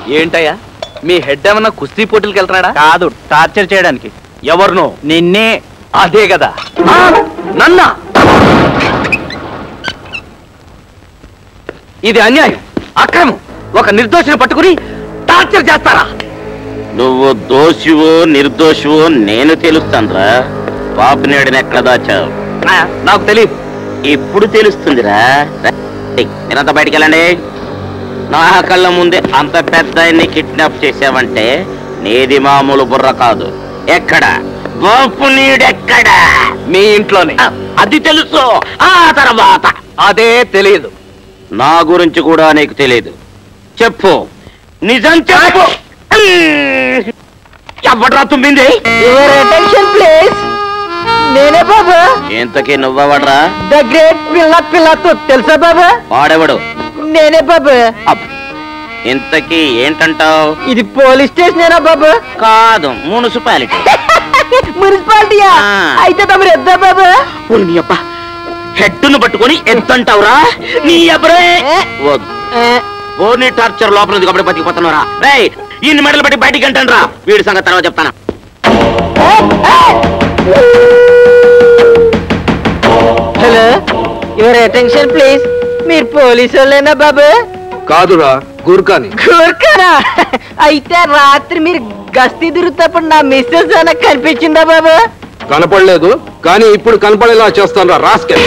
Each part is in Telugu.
ఏంటయ్యా మీ హెడ్ ఏమన్నా కుస్తీ పోటీలకు వెళ్తున్నాడా కాదు టార్చర్ చేయడానికి ఎవరినో నిన్నే అదే కదా ఆ, నన్నా ఇది అన్యాయం అక్రమం ఒక నిర్దోషిని పట్టుకుని టార్చర్ చేస్తారా నువ్వు దోషివో నిర్దోషివో నేను తెలుస్తానురా బాబునేడిని ఎక్కడ దాచావు ఆ, నాకు తెలియదు ఇప్పుడు తెలుస్తుందిరా ఏయ్, మీరంతా బయటికి వెళ్ళండి నా కళ్ళ ముందే అంత పెద్ద కిడ్నాప్ చేసావంటే నీది మామూలు బుర్ర కాదు ఎక్కడ బాపు నీడెక్కడ మీ ఇంట్లోనే ఆ, అది తెలుసు ఆ తర్వాత అదే తెలియదు నా గురించి కూడా నీకు తెలియదు చెప్పు నిజం చెప్పు ఎవడ్రా తుమ్మింది యువర్ అటెన్షన్ ప్లీజ్ నేనే బాబా ఇంతకీ నువ్వెవడ్రా ద గ్రేట్ పిల్ల పిల్లతో తెలుసా బాబా వాడెవడు నేనే బాబా అప్. ఇంతకీ ఏంటంటావు ఇది పోలీస్ స్టేషనేనా బాబా కాదు మున్సిపాలిటీ మున్సిపాలిటీయా ఆ. అయితే తమరు ఎద్దా బాబా నీ అబ్బ హెడ్ను పట్టుకొని ఎంతంటావురా నీ అబ్బరే ఏ? వద్దు ఏ, ఓనీ టార్చర్ లోపల ఉంది కాబట్టి బతికిపోతున్నారా రేయ్ ఈయన మెడలు పట్టి బయటికి అంటాను రా వీడి సంగతి తర్వాత చెప్తాను హలో యువర్ అటెన్షన్ ప్లీజ్ మీరు పోలీసు వాళ్ళేనా బాబా కాదురా గుర్కాని కూర్కారా అయితే రాత్రి మీరు గస్తీ తిరుగుతప్పుడు నా మిస్సెస్ అన్న కనిపించిందా బాబా కనపడలేదు కానీ ఇప్పుడు కనపడేలా చేస్తాను రా రాస్కెల్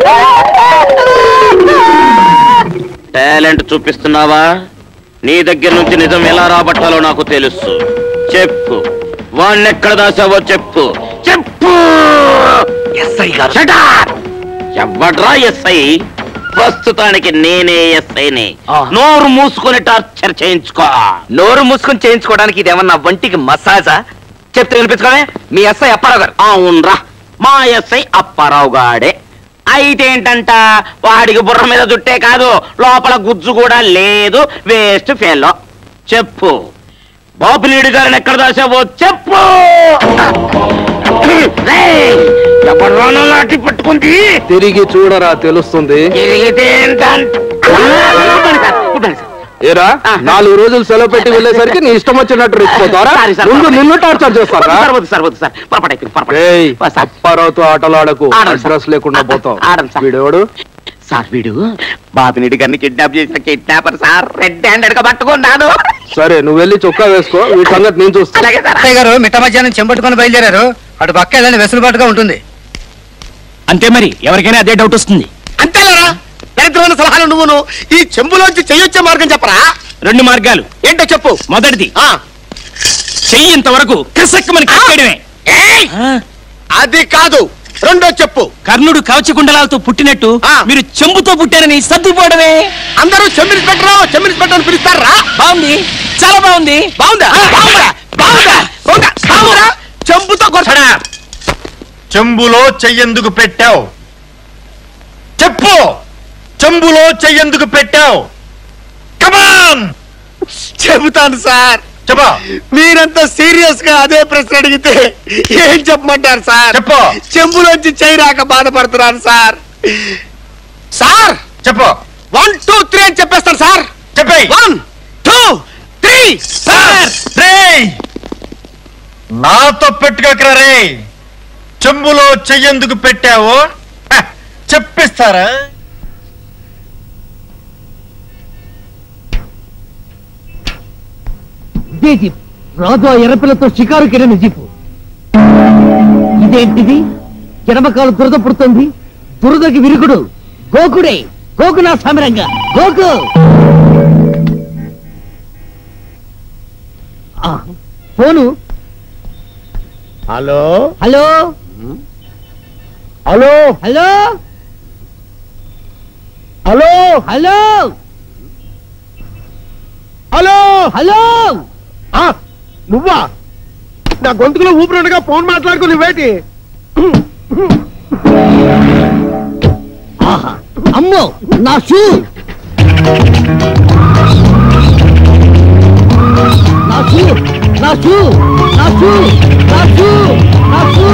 టాలెంట్ చూపిస్తున్నావా నీ దగ్గర నుంచి నిజం ఎలా రాబట్టాలో నాకు తెలుసు చెప్పు వాణ్ణి ఎక్కడ దాసావో చెప్పు చెప్పు ఎస్ఐ గారు Shut up! ఎవడ్రా ఎస్ఐ ప్రస్తుతానికి నేనే ఎస్ఐని ఆ. నోరు మూసుకొని టార్చర్ చేయించుకో నోరు మూసుకొని చేయించుకోవడానికి ఇది ఏమన్నా వంటికి మసాజా చెప్తే వినిపించుకోవే మీ ఎస్ఐ అప్పారావు గారు అవునరా మా ఎస్ఐ అప్పారావు గాడే అయితే ఏంటంట వాడికి బుర్ర మీద జుట్టే కాదు లోపల గుజ్జు కూడా లేదు వేస్ట్ ఫెలో చెప్పు బాబునీడి గారిని ఎక్కడ దాసావో చెప్పు రేయ్, ఎవడ్రా నా లాఠీ పట్టుకుంది తిరిగి చూడరా తెలుస్తుంది తిరిగితే ఏంటంట కూర్చోండి సార్, కూర్చోండి సార్. ఏరా ఆ. నాలుగు రోజులు సెలవు పెట్టి వెళ్ళేసరికి నీ ఇష్టం వచ్చినట్టు రెచ్చిపోతారా సారీ సార్, ముందు పొరపాటు. నిన్ను టార్చర్ చేస్తారా సార్ వద్దు సార్ వద్దు సార్ పొరపాటు అయిపోయింది, పొరపాటు. ఏయ్, వా సార్. అప్పారావుతో ఆటలాడకు ఆడను సార్. అడ్రస్ లేకుండా పోతావు ఆడను సార్. వీడెవడు సార్ వీడు బాబినీడి గారిని కిడ్నాప్ చేసిన కిడ్నాపర్ సార్ రెడ్ హ్యాండెడ్ గా పట్టుకున్నాడు సరే నువ్వు వెళ్ళి చొక్కా వేసుకో వీటి సంగతి నేను చూస్తా అలాగే సార్ అత్తయ్య గారు మిట్ట మధ్యాహ్నం చెంపట్టుకొని బయలుదేరారు అటు పక్క వెళ్ళని వెసులుబాటుగా ఉంటుంది అంతే మరి ఎవరికైనా అదే డౌట్ వస్తుంది అంతేలేరా దరిద్రమైన సలహాలు నువ్వును ఈ చెంబులోంచి చెయ్యొచ్చే మార్గం చెప్పరా రెండు మార్గాలు ఏంటో చెప్పు మొదటిది ఆ చెయ్యి ఇంతవరకు కసక్కమని కట్టేయడమే ఏయ్! ఆ, అది కాదు రెండో చెప్పు కర్ణుడు కవచకుండలాలతో పుట్టినట్టు ఆ. మీరు చెంబుతో పుట్టారని సర్దుపోవడమే అందరూ చెమ్మిని పెట్టరు చెమ్మిని పెట్టని పిలుస్తారా బాగుంది చాలా బాగుంది బాగుందా బాగుందా బాగుందా బాగుందా బాగుందా చెంబుతో కొట్టడా చెంబులో చెయ్యెందుకు పెట్టావు చెప్పు చెంబులో చెయ్యెందుకు పెట్టావు కమాన్ చెబుతాను సార్ చెప్పా మీరంతా సీరియస్ గా అదే ప్రశ్న అడిగితే ఏం చెప్పమంటారు సార్ చెప్పు. చెంబులోంచి చేయి రాక బాధపడుతున్నాను సార్ సార్ చెప్పు వన్ టూ త్రీ అని చెప్పేస్తాను సార్ చెప్పేయ్ వన్ టూ త్రీ సార్ రేయ్ నాతో పెట్టుకోకరా రే చెంబులో చెయ్యెందుకు పెట్టావు హ, చెప్పిస్తారా ఇదే జీప్ రాజు ఆ ఎర్రపిల్లతో షికారు కెళ్ళిన జీపు ఇదేంటిది ఎడమకాలు దురద పుడుతుంది దురదకి విరుగుడు గోకుడే గోకు నా సమరంగా గోకు ఆ, phone hello hello hello hello hello hello hello hello నువ్వా నా గొంతుకులో ఊపిరిగా ఫోన్ మాట్లాడుకుని నువ్వేటి ఆహా అమ్మో నా షూ నా షూ నా షూ నా షూ నా షూ నా షూ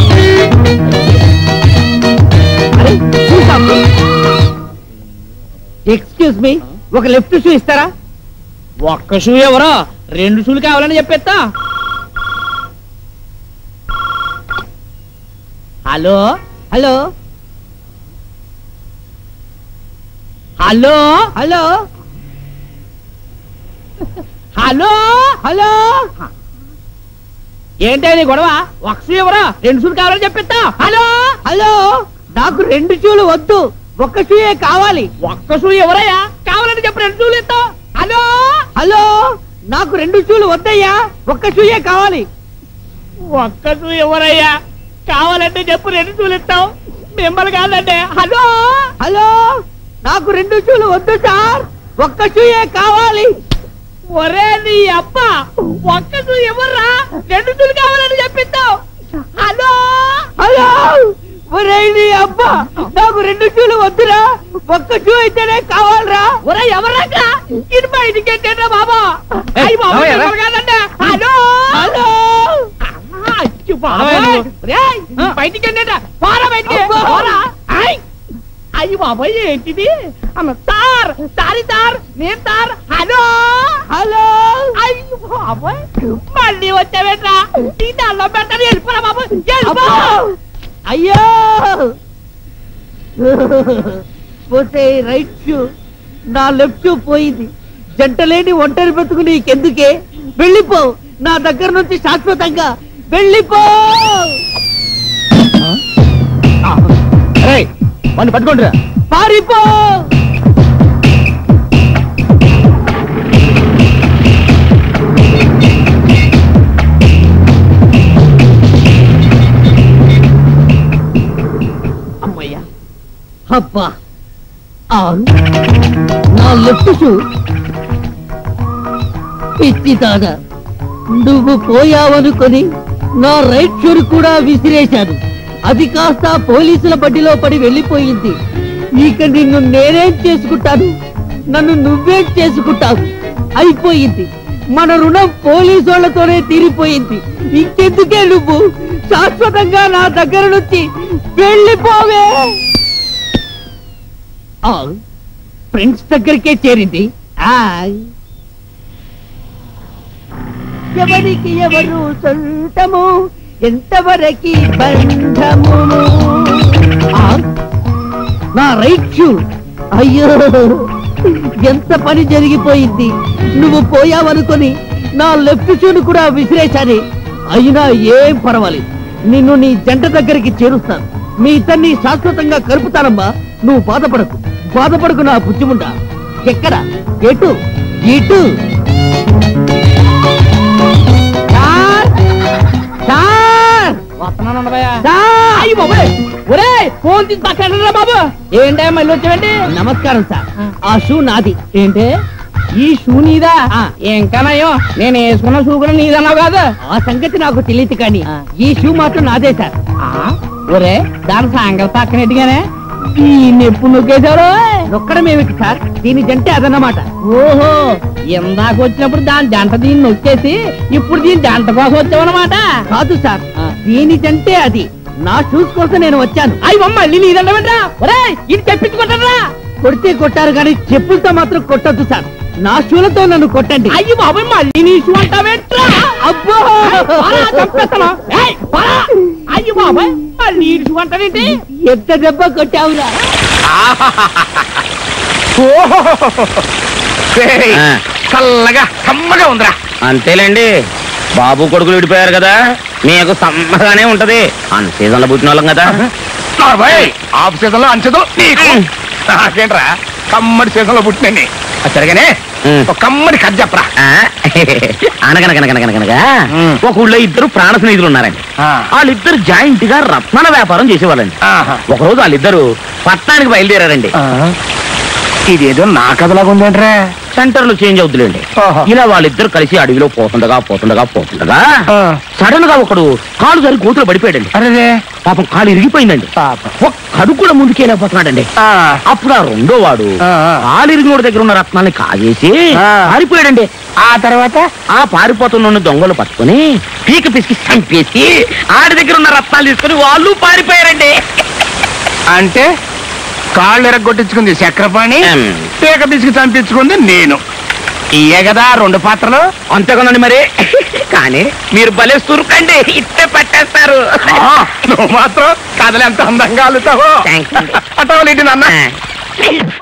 అరే షూ షాప్ ఎక్స్క్యూజ్ మీ ఒక లెఫ్ట్ షూ ఇస్తారా ఒక్క షూ ఎవరో రెండు షూలు కావాలని చెప్పేస్తా hello hello hello hello hello hello ఏంటి నీ గొడవ ఒక్క షూ ఎవరో రెండు షూలు కావాలని చెప్పేస్తా హలో హలో నాకు రెండు షూలు వద్దు ఒక్క షూయే కావాలి ఒక్క షూ ఎవరయ్యా కావాలని చెప్పి రెండు షూలు ఇస్తావు హలో హలో నాకు రెండు షూలు వద్దయ్యా ఒక్క షూయే కావాలి ఒక్క షూ ఎవరయ్యా కావాలంటే చెప్పు రెండు షూలు ఇస్తావు మిమ్మల్ని కాదంటే హలో హలో నాకు రెండు షూలు వద్దు సార్ ఒక్క షూయే కావాలి ఒరే నీ అబ్బ ఒక్క షూ ఎవర్రా రెండు షూలు కావాలని చెప్పిస్తావు హలో హలో ఒరేయ్ నీ అబ్బా నాకు రెండు షూలు వద్దురా ఒక్క షూ అయితేనే కావాలరా ఒరే ఎవర్రాక ఇది బయటికి ఎట్టేట్రా బాబా అయ్యి బాబా ఎవరు? మిమ్మల్ని కాదంటే హలో హలో అచ్చి బాబాయ్. రేయ్, బయటికి ఏంటంట పోరా బయటికి అబ్బా. పోరా ఆయ్. అయ్యి బాబాయ్ ఏంటిది అమ్మ సార్ సారీ సార్ నేను సార్ హలో హలో అయ్యి బాబాయ్ మళ్ళీ వచ్చావేట్రా నీ దానిలో పెట్టని వెళ్ళిపోరా బాబు అబ్బా! అయ్యో పోతే రైట్ షూ నా లెఫ్ట్ షూ పోయింది జంటలేని ఒంటరి బ్రతుకు నీకెందుకే వెళ్ళిపో నా దగ్గర నుంచి శాశ్వతంగా వెళ్ళిపో వాడిని పట్టుకోండి పారిపో అమ్మయ్యా అబ్బా ఆ, నా లెఫ్ట్ షూ పిచ్చిదాన నువ్వు పోయావనుకొని నా రైట్ షూర్ కూడా విసిరేశాను అది కాస్త పోలీసుల బడ్డిలో పడి వెళ్ళిపోయింది ఇక నిన్ను నేనేం చేసుకుంటాను నన్ను నువ్వేం చేసుకుంటావు అయిపోయింది మన రుణం పోలీసోళ్లతోనే తీరిపోయింది ఇంకెందుకే నువ్వు శాశ్వతంగా నా దగ్గర నుంచి వెళ్ళిపోవే ఆ, ఫ్రెండ్స్ దగ్గరికే చేరింది ఆ ఎవరికి ఎవరు సొంతము ఎంతవరకి బంధము ఆ, నా రైట్ షూ అయ్యో ఎంత పని జరిగిపోయింది నువ్వు పోయావనుకొని నా లెఫ్ట్ షూను కూడా విసిరేశానే అయినా ఏం పర్వాలేదు నిన్ను నీ జంట దగ్గరికి చేరుస్తాను మీ ఇద్దరిని శాశ్వతంగా కలుపుతానమ్మా నువ్వు బాధపడకు బాధపడకు నా బుజ్జిముండా ఎక్కడ ఎటు ఇటు సార్ సార్ వస్తున్నాను భయ్యా సార్ అయ్యి బాబాయ్ ఒరే ఫోన్ తీసి పక్కన బాబు ఏంటే మళ్ళీ వచ్చావండి నమస్కారం సార్ ఆ షూ నాది ఏంటి ఈ షూ నీదా ఆ. ఇంకనయ్యో నేను వేసుకున్న షూ కూడా నీదన్నావు కాదు ఆ సంగతి నాకు తెలియదు కానీ ఆ. ఈ షూ మాత్రం నాదే సార్ ఆ, ఒరే దాని సాయంకాలం పక్కనట్టుగానే దీన్ని ఎప్పుడు నొక్కేశారు నొక్కడం ఏమిటి సార్ దీని జంటే అదన్నమాట ఓహో ఇందాక వచ్చినప్పుడు దాని జంట దీన్ని నొక్కేసి ఇప్పుడు దీని జంట కోసం వచ్చావన్నమాట కాదు సార్ ఆ. దీని జంటే అది నా షూస్ కోసం నేను వచ్చాను అయ్యి మళ్ళీ నీదండమంటా ఒరే ఇది తెప్పించుకుంటారా కొడితే కొట్టారు కానీ చెప్పులతో మాత్రం కొట్టద్దు సార్ నా షూలతో నన్ను కొట్టండి అయ్యి బాబాయ్ మళ్ళీ నీ షూ అంటావేంట్రా అబ్బో పోరా, చంపేస్తాను. ఏయ్, పోరా. అయ్యి బాబాయ్ మళ్ళీ ఈ షూ అంటావేంటి ఎంత దెబ్బ కొట్టావురా ఆ. చల్లగా కమ్మగా ఉందిరా అంతేలేండి బాబు కొడుకులు విడిపోయారు కదా మీకు సమ్మగానే ఉంటది అన్ సీజన్ లో పుట్టిన వాళ్ళం కదా ఆఫ్ సీజన్ లో అంచదు నీకు నాకేంట్రా కమ్మడి సీజన్ లో పుట్టినండి సరిగానే ఉమ్. ఒక కమ్మడి కథ చెప్పరా ఆ, అనగనగనగనగనగా ఉమ్. ఒక ఊళ్ళో ఇద్దరు ప్రాణ స్నేహితులు ఉన్నారండి ఆ. వాళ్ళిద్దరు జాయింట్ గా రత్నాల వ్యాపారం చేసేవాళ్ళండి ఆహా. ఒకరోజు వాళ్ళిద్దరు పట్టణానికి బయలుదేరారండి ఇదేదో నా కథలాగా ఉందేంట్రా సెంటర్ లో చేంజ్ అవుతులేండి ఆహా. ఇలా వాళ్ళిద్దరు కలిసి అడవిలో పోతుండగా పోతుండగా పోతుండగా ఆ. సడన్ గా ఒకడు కాలు సరి కూతురు పడిపోయాడండి అరే పాపం కాలు ఇరిగిపోయిందండి పాపం. ఒక్కడు కూడా ముందుకెళ్ళిపోతున్నాడండి ఆ. అప్పుడు ఆ రెండో వాడు ఆ, ఆ. కాలు ఇరిగినోడి దగ్గర ఉన్న రత్నాన్ని కాజేసి ఆ. పారిపోయాడండి ఆ తర్వాత ఆ పారిపోతున్న దొంగలు పట్టుకుని పీక పిసికి చంపేసి ఆడి దగ్గర ఉన్న రత్నాలు తీసుకుని వాళ్ళు పారిపోయారండి అంటే కాళ్ళు ఎరగొట్టించుకుంది చక్రపాణి ఎం. పీక పిసికి చంపించుకుంది నేను ఇయే కదా రెండు పాత్రలు అంతేగానండి మరి కానీ మీరు భలే సురుకండి ఇట్టే పట్టేస్తారు ఆ, నువ్వు మాత్రం కథలు ఎంత అందంగా అల్లుతావో Thanks అండి. అటవలేంటి నాన్న